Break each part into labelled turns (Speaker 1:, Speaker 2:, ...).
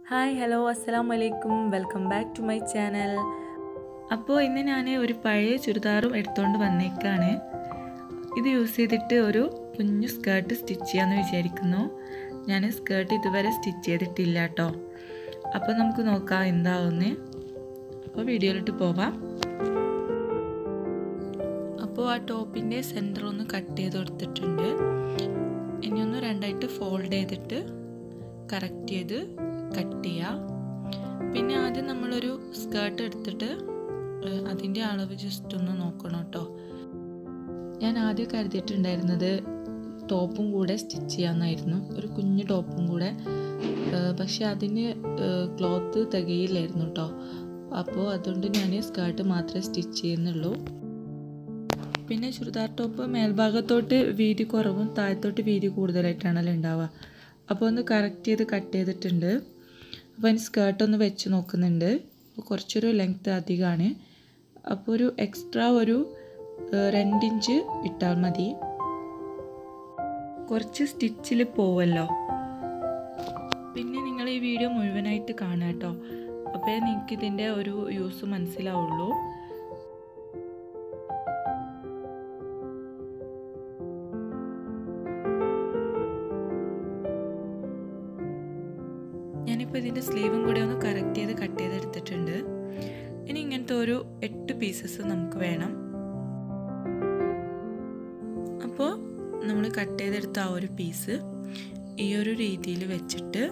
Speaker 1: hi hello അസ്സലാം വലൈക്കും welcome back to my channel അപ്പോൾ ഇന്ന് ഞാൻ ഒരു പഴയ ചുരിദാറും എടുത്തുകൊണ്ട് വന്നേക്കാണ് ഇത് യൂസ് ചെയ്തിട്ട് ഒരു കുഞ്ഞു സ്കേർട്ട് സ്റ്റിച്ച് ചെയ്യാമെന്ന് വിചാരിക്കുന്നു ഞാൻ സ്കേർട്ട് ഇതുവരെ സ്റ്റിച്ച് ചെയ്തിട്ടില്ല കേട്ടോ അപ്പോൾ നമുക്ക് നോക്കാം എന്താവുമെന്ന് അപ്പോൾ വീഡിയോയിലിട്ട് പോവാം അപ്പോൾ ആ ടോപ്പിൻ്റെ സെൻറ്റർ ഒന്ന് കട്ട് ചെയ്ത് കൊടുത്തിട്ടുണ്ട് ഇനി ഒന്ന് രണ്ടായിട്ട് ഫോൾഡ് ചെയ്തിട്ട് കറക്റ്റ് ചെയ്ത് കട്ട് ചെയ്യുക പിന്നെ ആദ്യം നമ്മളൊരു സ്കേർട്ട് എടുത്തിട്ട് അതിൻ്റെ അളവ് ജസ്റ്റ് ഒന്ന് നോക്കണം കേട്ടോ ഞാൻ ആദ്യം കരുതിയിട്ടുണ്ടായിരുന്നത് ടോപ്പും കൂടെ സ്റ്റിച്ച് ചെയ്യാമെന്നായിരുന്നു ഒരു കുഞ്ഞു ടോപ്പും കൂടെ പക്ഷെ അതിന് ക്ലോത്ത് തികയില്ലായിരുന്നു കേട്ടോ അപ്പോൾ അതുകൊണ്ട് ഞാൻ സ്കേർട്ട് മാത്രമേ സ്റ്റിച്ച് ചെയ്യുന്നുള്ളൂ പിന്നെ ചുരിദാർ ടോപ്പ് മേൽഭാഗത്തോട്ട് വീതി കുറവും താഴത്തോട്ട് വീതി കൂടുതലായിട്ടാണല്ലോ ഉണ്ടാവുക അപ്പോൾ ഒന്ന് കറക്റ്റ് ചെയ്ത് കട്ട് ചെയ്തിട്ടുണ്ട് അപ്പോൾ അതിന് സ്കേർട്ട് ഒന്ന് വെച്ച് നോക്കുന്നുണ്ട് അപ്പോൾ കുറച്ചൊരു ലെങ്ത്ത് അധികമാണ് അപ്പോൾ ഒരു എക്സ്ട്രാ ഒരു രണ്ടിഞ്ച് ഇട്ടാൽ മതി കുറച്ച് സ്റ്റിച്ചിൽ പോവല്ലോ പിന്നെ നിങ്ങൾ ഈ വീഡിയോ മുഴുവനായിട്ട് കാണുക കേട്ടോ അപ്പോൾ നിങ്ങൾക്ക് ഇതിൻ്റെ ഒരു യൂസ് മനസ്സിലാവുള്ളൂ ഞാനിപ്പോൾ ഇതിൻ്റെ സ്ലീവും കൂടെ ഒന്ന് കറക്റ്റ് ചെയ്ത് കട്ട് ചെയ്തെടുത്തിട്ടുണ്ട് ഇനി ഇങ്ങനത്തെ ഒരു എട്ട് പീസസ് നമുക്ക് വേണം അപ്പോൾ നമ്മൾ കട്ട് ചെയ്തെടുത്ത ആ ഒരു പീസ് ഈ ഒരു രീതിയിൽ വെച്ചിട്ട്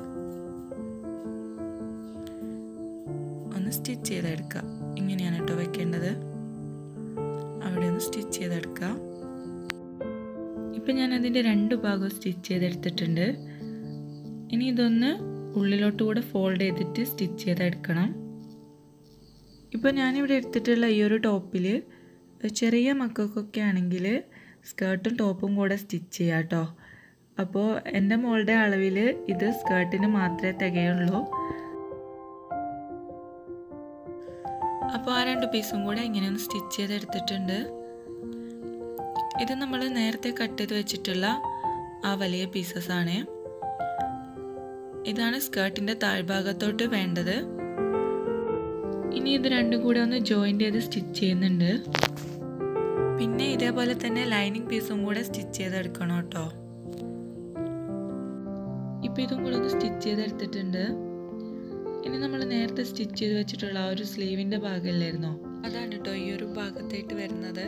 Speaker 1: ഒന്ന് സ്റ്റിച്ച് ചെയ്തെടുക്കുക ഇങ്ങനെയാണ് കേട്ടോ വെക്കേണ്ടത് അവിടെ ഒന്ന് സ്റ്റിച്ച് ചെയ്തെടുക്കുക ഇപ്പം ഞാൻ അതിൻ്റെ രണ്ട് ഭാഗവും സ്റ്റിച്ച് ചെയ്തെടുത്തിട്ടുണ്ട് ഇനി ഇതൊന്ന് ഉള്ളിലോട്ട് കൂടെ ഫോൾഡ് ചെയ്തിട്ട് സ്റ്റിച്ച് ചെയ്തെടുക്കണം ഇപ്പോൾ ഞാനിവിടെ എടുത്തിട്ടുള്ള ഈ ഒരു ടോപ്പിൽ ചെറിയ മക്കൾക്കൊക്കെ ആണെങ്കിൽ സ്കേർട്ടും ടോപ്പും കൂടെ സ്റ്റിച്ച് ചെയ്യാം കേട്ടോ അപ്പോൾ എൻ്റെ മോളുടെ അളവിൽ ഇത് സ്കേർട്ടിന് മാത്രമേ തികയുള്ളൂ അപ്പോൾ ആ രണ്ട് പീസും കൂടെ ഇങ്ങനെ ഒന്ന് സ്റ്റിച്ച് ചെയ്തെടുത്തിട്ടുണ്ട് ഇത് നമ്മൾ നേരത്തെ കട്ട് ചെയ്ത് വെച്ചിട്ടുള്ള ആ വലിയ പീസസ് ആണ് ഇതാണ് സ്കേർട്ടിൻ്റെ താഴ്ഭാഗത്തോട്ട് വേണ്ടത് ഇനി ഇത് രണ്ടും കൂടെ ഒന്ന് ജോയിൻ്റ് ചെയ്ത് സ്റ്റിച്ച് ചെയ്യുന്നുണ്ട് പിന്നെ ഇതേപോലെ തന്നെ ലൈനിങ് പീസും കൂടെ സ്റ്റിച്ച് ചെയ്തെടുക്കണം കേട്ടോ ഇപ്പം ഇതും കൂടെ ഒന്ന് സ്റ്റിച്ച് ചെയ്തെടുത്തിട്ടുണ്ട് ഇനി നമ്മൾ നേരത്തെ സ്റ്റിച്ച് ചെയ്ത് വെച്ചിട്ടുള്ള ആ ഒരു സ്ലീവിൻ്റെ ഭാഗമല്ലായിരുന്നോ അതാണ് കേട്ടോ ഈ ഒരു ഭാഗത്തായിട്ട് വരുന്നത്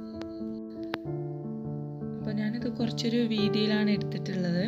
Speaker 1: അപ്പോൾ ഞാനിത് കുറച്ചൊരു വീതിയിലാണ് എടുത്തിട്ടുള്ളത്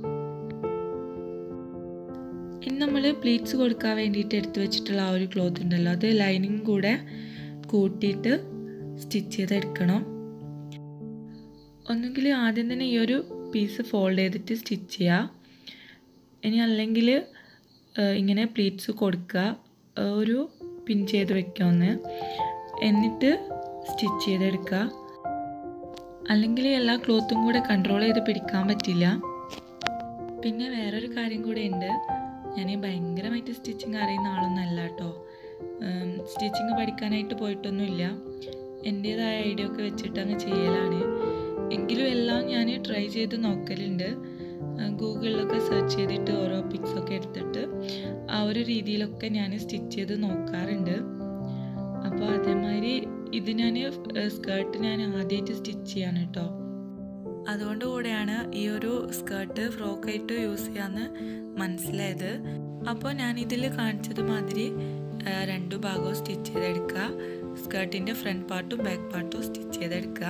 Speaker 1: ഇനി നമ്മൾ പ്ലീറ്റ്സ് കൊടുക്കാൻ വേണ്ടിയിട്ട് എടുത്തു വെച്ചിട്ടുള്ള ആ ഒരു ക്ലോത്ത് ഉണ്ടല്ലോ അത് ലൈനിങ് കൂടെ കൂട്ടിയിട്ട് സ്റ്റിച്ച് ചെയ്തെടുക്കണം ഒന്നുകിൽ ആദ്യം തന്നെ ഈ ഒരു പീസ് ഫോൾഡ് ചെയ്തിട്ട് സ്റ്റിച്ച് ചെയ്യുക ഇനി അല്ലെങ്കിൽ ഇങ്ങനെ പ്ലീറ്റ്സ് കൊടുക്കുക ഒരു പിൻ ചെയ്ത് വെക്കാമെന്ന് എന്നിട്ട് സ്റ്റിച്ച് ചെയ്തെടുക്കുക അല്ലെങ്കിൽ എല്ലാ ക്ലോത്തും കൂടെ കൺട്രോൾ ചെയ്ത് പിടിക്കാൻ പറ്റില്ല പിന്നെ വേറൊരു കാര്യം കൂടെ ഉണ്ട് ഞാൻ ഭയങ്കരമായിട്ട് സ്റ്റിച്ചിങ് അറിയുന്ന ആളൊന്നല്ല കേട്ടോ സ്റ്റിച്ചിങ് പഠിക്കാനായിട്ട് പോയിട്ടൊന്നുമില്ല എൻ്റേതായ ഐഡിയ ഒക്കെ വെച്ചിട്ട് അങ്ങ് ചെയ്യലാണ് എങ്കിലും എല്ലാം ഞാൻ ട്രൈ ചെയ്ത് നോക്കലുണ്ട് ഗൂഗിളിലൊക്കെ സെർച്ച് ചെയ്തിട്ട് ഓരോ പിക്സൊക്കെ എടുത്തിട്ട് ആ ഒരു രീതിയിലൊക്കെ ഞാൻ സ്റ്റിച്ച് ചെയ്ത് നോക്കാറുണ്ട് അപ്പോൾ അതേമാതിരി ഇത് ഞാൻ സ്കേർട്ട് ഞാൻ ആദ്യമായിട്ട് സ്റ്റിച്ച് ചെയ്യാണ് കേട്ടോ അതുകൊണ്ട് കൂടെയാണ് ഈ ഒരു സ്കേർട്ട് ഫ്രോക്കായിട്ട് യൂസ് ചെയ്യാമെന്ന് മനസ്സിലായത് അപ്പോൾ ഞാൻ ഇതിൽ കാണിച്ചത് മാതിരി രണ്ടു ഭാഗവും സ്റ്റിച്ച് ചെയ്തെടുക്കുക സ്കേർട്ടിൻ്റെ ഫ്രണ്ട് പാർട്ടും ബാക്ക് പാർട്ടും സ്റ്റിച്ച് ചെയ്തെടുക്കുക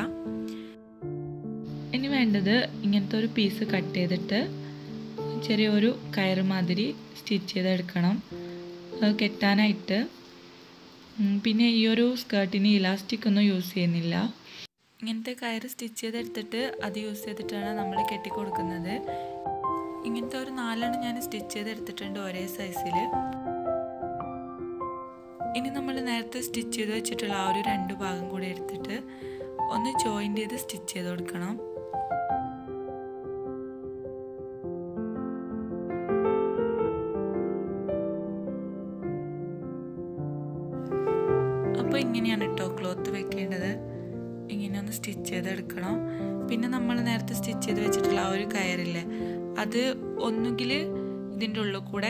Speaker 1: ഇനി വേണ്ടത് ഇങ്ങനത്തെ ഒരു പീസ് കട്ട് ചെയ്തിട്ട് ചെറിയൊരു കയറ് മാതിരി സ്റ്റിച്ച് ചെയ്തെടുക്കണം കെട്ടാനായിട്ട് പിന്നെ ഈ ഒരു സ്കേർട്ടിന് ഇലാസ്റ്റിക് ഒന്നും യൂസ് ചെയ്യുന്നില്ല ഇങ്ങനത്തെ കയറ് സ്റ്റിച്ച് ചെയ്തെടുത്തിട്ട് അത് യൂസ് ചെയ്തിട്ടാണ് നമ്മൾ കെട്ടിക്കൊടുക്കുന്നത് ഇങ്ങനത്തെ ഒരു നാലെണ്ണം ഞാൻ സ്റ്റിച്ച് ചെയ്തെടുത്തിട്ടുണ്ട് ഒരേ സൈസിൽ ഇനി നമ്മൾ നേരത്തെ സ്റ്റിച്ച് ചെയ്ത് വെച്ചിട്ടുള്ള ആ ഒരു രണ്ട് ഭാഗം കൂടി എടുത്തിട്ട് ഒന്ന് ജോയിൻ്റ് ചെയ്ത് സ്റ്റിച്ച് ചെയ്ത് കൊടുക്കണം അപ്പോൾ ഇങ്ങനെയാണ് കേട്ടോ ക്ലോത്ത് വെക്കേണ്ടത് ഇങ്ങനെ ഒന്ന് സ്റ്റിച്ച് ചെയ്തെടുക്കണം പിന്നെ നമ്മൾ നേരത്തെ സ്റ്റിച്ച് ചെയ്ത് വെച്ചിട്ടുള്ള ആ ഒരു കയറില്ലേ അത് ഒന്നുകിൽ ഇതിൻ്റെ ഉള്ളിൽ കൂടെ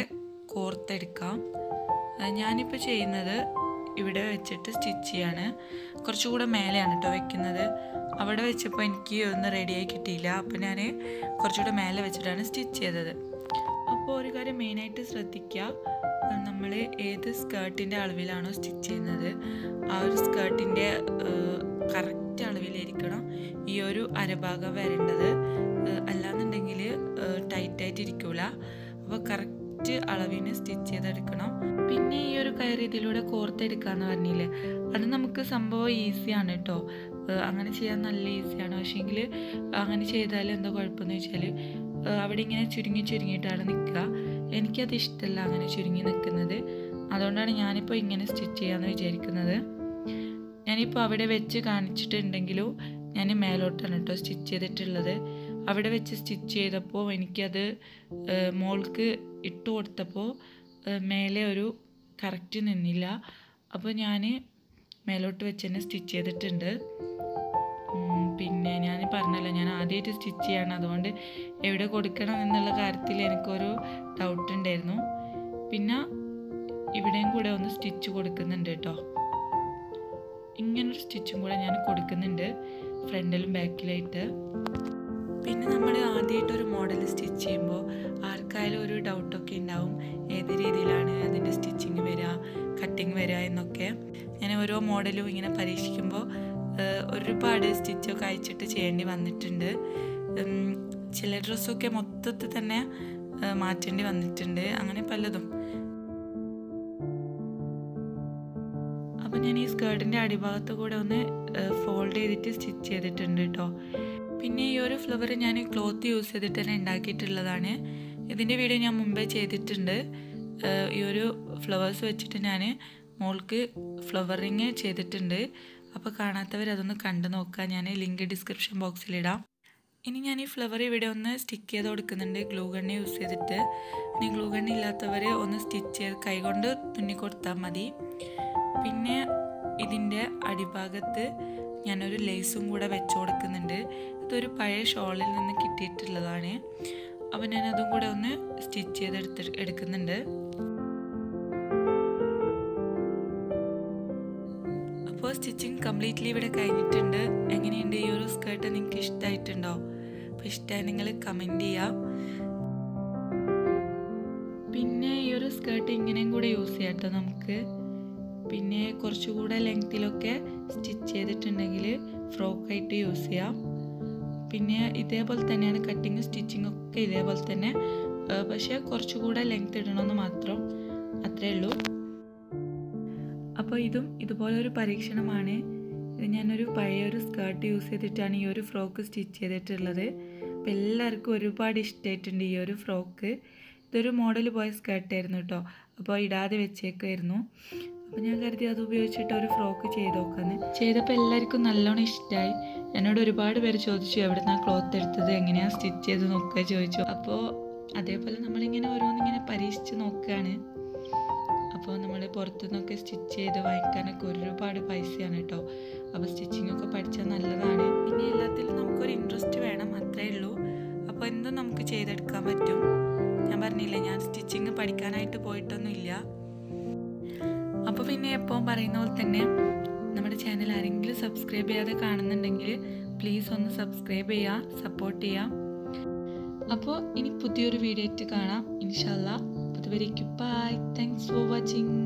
Speaker 1: കോർത്തെടുക്കാം ഞാനിപ്പോൾ ചെയ്യുന്നത് ഇവിടെ വെച്ചിട്ട് സ്റ്റിച്ച് ചെയ്യാണ് കുറച്ചുകൂടെ മേലെയാണ് കേട്ടോ വെക്കുന്നത് അവിടെ വെച്ചപ്പോൾ എനിക്ക് ഒന്ന് റെഡിയായി കിട്ടിയില്ല അപ്പോൾ ഞാൻ കുറച്ചുകൂടെ മേലെ വെച്ചിട്ടാണ് സ്റ്റിച്ച് ചെയ്തത് അപ്പോൾ ഒരു കാര്യം മെയിനായിട്ട് ശ്രദ്ധിക്കുക നമ്മൾ ഏത് സ്കേർട്ടിൻ്റെ അളവിലാണോ സ്റ്റിച്ച് ചെയ്യുന്നത് ആ ഒരു സ്കേർട്ടിൻ്റെ കറക്റ്റ് അളവിലായിരിക്കണം ഈ ഒരു അരഭാഗം വരേണ്ടത് അല്ലാന്നുണ്ടെങ്കിൽ ടൈറ്റായിട്ട് ഇരിക്കൂല അപ്പോൾ കറക്റ്റ് അളവിന് സ്റ്റിച്ച് ചെയ്തെടുക്കണം പിന്നെ ഈ ഒരു കയർ ഇതിലൂടെ കോർത്തെടുക്കാന്ന് പറഞ്ഞില്ലേ അത് നമുക്ക് സംഭവം ഈസിയാണ് കേട്ടോ അങ്ങനെ ചെയ്യാൻ നല്ല ഈസിയാണ് പക്ഷേങ്കിൽ അങ്ങനെ ചെയ്താൽ എന്താ കുഴപ്പമെന്ന് വെച്ചാൽ അവിടെ ഇങ്ങനെ ചുരുങ്ങി ചുരുങ്ങിയിട്ടാണ് നിൽക്കുക എനിക്കത് ഇഷ്ടമല്ല അങ്ങനെ ചുരുങ്ങി നിൽക്കുന്നത് അതുകൊണ്ടാണ് ഞാനിപ്പോൾ ഇങ്ങനെ സ്റ്റിച്ച് ചെയ്യാമെന്ന് വിചാരിക്കുന്നത് ഞാനിപ്പോൾ അവിടെ വെച്ച് കാണിച്ചിട്ടുണ്ടെങ്കിലും ഞാൻ മേലോട്ടാണ് കേട്ടോ സ്റ്റിച്ച് ചെയ്തിട്ടുള്ളത് അവിടെ വെച്ച് സ്റ്റിച്ച് ചെയ്തപ്പോൾ എനിക്കത് മോൾക്ക് ഇട്ട് കൊടുത്തപ്പോൾ മേലെ ഒരു കറക്റ്റ് നിന്നില്ല അപ്പോൾ ഞാൻ മേലോട്ട് വെച്ച് തന്നെ സ്റ്റിച്ച് ചെയ്തിട്ടുണ്ട് പിന്നെ ഞാൻ പറഞ്ഞല്ലോ ഞാൻ ആദ്യമായിട്ട് സ്റ്റിച്ച് ചെയ്യാണ് അതുകൊണ്ട് എവിടെ കൊടുക്കണം എന്നുള്ള കാര്യത്തിൽ എനിക്കൊരു ഡൗട്ട് ഉണ്ടായിരുന്നു പിന്നെ ഇവിടെയും കൂടെ ഒന്ന് സ്റ്റിച്ച് കൊടുക്കുന്നുണ്ട് കേട്ടോ ഇങ്ങനൊരു സ്റ്റിച്ചും കൂടെ ഞാൻ കൊടുക്കുന്നുണ്ട് ഫ്രണ്ടിലും ബാക്കിലായിട്ട് പിന്നെ നമ്മൾ ആദ്യമായിട്ട് ഒരു മോഡൽ സ്റ്റിച്ച് ചെയ്യുമ്പോൾ ആർക്കായാലും ഒരു ഡൗട്ടൊക്കെ ഉണ്ടാവും ഏത് രീതിയിലാണ് അതിൻ്റെ സ്റ്റിച്ചിങ് വരിക കട്ടിങ് വരിക എന്നൊക്കെ ഞാൻ ഓരോ മോഡലും ഇങ്ങനെ പരീക്ഷിക്കുമ്പോൾ ഒരുപാട് സ്റ്റിച്ചൊക്കെ അയച്ചിട്ട് ചെയ്യേണ്ടി വന്നിട്ടുണ്ട് ചില ഡ്രസ്സൊക്കെ മൊത്തത്തിൽ തന്നെ മാറ്റേണ്ടി വന്നിട്ടുണ്ട് അങ്ങനെ പലതും അപ്പം ഞാൻ ഈ സ്കേർട്ടിൻ്റെ അടിഭാഗത്ത് കൂടെ ഒന്ന് ഫോൾഡ് ചെയ്തിട്ട് സ്റ്റിച്ച് ചെയ്തിട്ടുണ്ട് കേട്ടോ പിന്നെ ഈ ഒരു ഫ്ലവർ ഞാൻ ക്ലോത്ത് യൂസ് ചെയ്തിട്ട് തന്നെ ഉണ്ടാക്കിയിട്ടുള്ളതാണ് ഇതിൻ്റെ വീഡിയോ ഞാൻ മുമ്പേ ചെയ്തിട്ടുണ്ട് ഈ ഒരു ഫ്ലവേഴ്സ് വെച്ചിട്ട് ഞാൻ മോൾക്ക് ഫ്ലവറിങ് ചെയ്തിട്ടുണ്ട് അപ്പോൾ കാണാത്തവർ അതൊന്ന് കണ്ടു നോക്കുക ഞാൻ ലിങ്ക് ഡിസ്ക്രിപ്ഷൻ ബോക്സിലിടാം ഇനി ഞാൻ ഈ ഫ്ലവർ ഇവിടെ ഒന്ന് സ്റ്റിക്ക് ചെയ്ത് കൊടുക്കുന്നുണ്ട് ഗ്ലൂ ഗണ്ണ് യൂസ് ചെയ്തിട്ട് ഇനി ഗ്ലൂ ഗണ്ണ് ഇല്ലാത്തവർ ഒന്ന് സ്റ്റിച്ച് ചെയ്ത് കൈകൊണ്ട് തുന്നി കൊടുത്താൽ മതി പിന്നെ ഇതിൻ്റെ അടിഭാഗത്ത് ഞാനൊരു ലേസും കൂടെ വെച്ച് കൊടുക്കുന്നുണ്ട് ഇതൊരു പഴയ ഷോളിൽ നിന്ന് കിട്ടിയിട്ടുള്ളതാണ് അപ്പോൾ ഞാൻ അതും കൂടെ ഒന്ന് സ്റ്റിച്ച് ചെയ്തെടുത്ത് എടുക്കുന്നുണ്ട് അപ്പോൾ സ്റ്റിച്ചിങ് കംപ്ലീറ്റ്ലി ഇവിടെ കഴിഞ്ഞിട്ടുണ്ട് എങ്ങനെയുണ്ട് ഈ ഒരു സ്കേർട്ട് നിങ്ങൾക്ക് ഇഷ്ടമായിട്ടുണ്ടോ അപ്പോൾ ഇഷ്ടമായി നിങ്ങൾ കമൻറ്റ് ചെയ്യാം പിന്നെ ഈ ഒരു സ്കേർട്ട് ഇങ്ങനെയും കൂടെ യൂസ് ചെയ്യാം കേട്ടോ നമുക്ക് പിന്നെ കുറച്ചുകൂടെ ലെങ്ത്തിലൊക്കെ സ്റ്റിച്ച് ചെയ്തിട്ടുണ്ടെങ്കിൽ ഫ്രോക്കായിട്ട് യൂസ് ചെയ്യാം പിന്നെ ഇതേപോലെ തന്നെയാണ് കട്ടിങ് സ്റ്റിച്ചിങ് ഒക്കെ ഇതേപോലെ തന്നെ പക്ഷേ കുറച്ചുകൂടെ ലെങ്ത് ഇടണമെന്ന് മാത്രം അത്രേ ഉള്ളൂ അപ്പോൾ ഇതും ഇതുപോലെ ഒരു പരീക്ഷണമാണ് ഇത് ഞാനൊരു പഴയൊരു സ്കേർട്ട് യൂസ് ചെയ്തിട്ടാണ് ഈ ഒരു ഫ്രോക്ക് സ്റ്റിച്ച് ചെയ്തിട്ടുള്ളത് അപ്പോൾ എല്ലാവർക്കും ഒരുപാട് ഇഷ്ടമായിട്ടുണ്ട് ഈ ഒരു ഫ്രോക്ക് ഇതൊരു മോഡൽ പോയ സ്കേർട്ടായിരുന്നു കേട്ടോ അപ്പോൾ ഇടാതെ വെച്ചേക്കുമായിരുന്നു അപ്പോൾ ഞാൻ കരുതി അത് ഉപയോഗിച്ചിട്ട് ഒരു ഫ്രോക്ക് ചെയ്ത് നോക്കാന്ന് ചെയ്തപ്പോൾ എല്ലാവർക്കും നല്ലോണം ഇഷ്ടമായി എന്നോട് ഒരുപാട് പേര് ചോദിച്ചു എവിടെ നിന്നാണ് ക്ലോത്ത് എടുത്തത് എങ്ങനെയാണ് സ്റ്റിച്ച് ചെയ്ത് നോക്കുക ചോദിച്ചു അപ്പോൾ അതേപോലെ നമ്മളിങ്ങനെ ഓരോന്നിങ്ങനെ പരീക്ഷിച്ച് നോക്കുകയാണ് അപ്പോൾ നമ്മൾ പുറത്തുനിന്നൊക്കെ സ്റ്റിച്ച് ചെയ്ത് വാങ്ങിക്കാനൊക്കെ ഒരുപാട് പൈസയാണ് കേട്ടോ അപ്പോൾ സ്റ്റിച്ചിങ് ഒക്കെ പഠിച്ചാൽ നല്ലതാണ് പിന്നെ എല്ലാത്തിലും നമുക്കൊരു ഇൻട്രസ്റ്റ് വേണം അത്രേ ഉള്ളൂ അപ്പോൾ എന്തും നമുക്ക് ചെയ്തെടുക്കാൻ പറ്റും ഞാൻ പറഞ്ഞില്ലേ ഞാൻ സ്റ്റിച്ചിങ് പഠിക്കാനായിട്ട് പോയിട്ടൊന്നുമില്ല അപ്പോൾ പിന്നെ എപ്പോഴും പറയുന്ന പോലെ തന്നെ നമ്മുടെ ചാനൽ ആരെങ്കിലും സബ്സ്ക്രൈബ് ചെയ്യാതെ കാണുന്നുണ്ടെങ്കിൽ പ്ലീസ് ഒന്ന് സബ്സ്ക്രൈബ് ചെയ്യുക സപ്പോർട്ട് ചെയ്യുക അപ്പോൾ ഇനി പുതിയൊരു വീഡിയോ ആയിട്ട് കാണാം ഇൻഷാല്ല അതുവരേക്കും ബൈ താങ്ക്സ് ഫോർ വാച്ചിങ്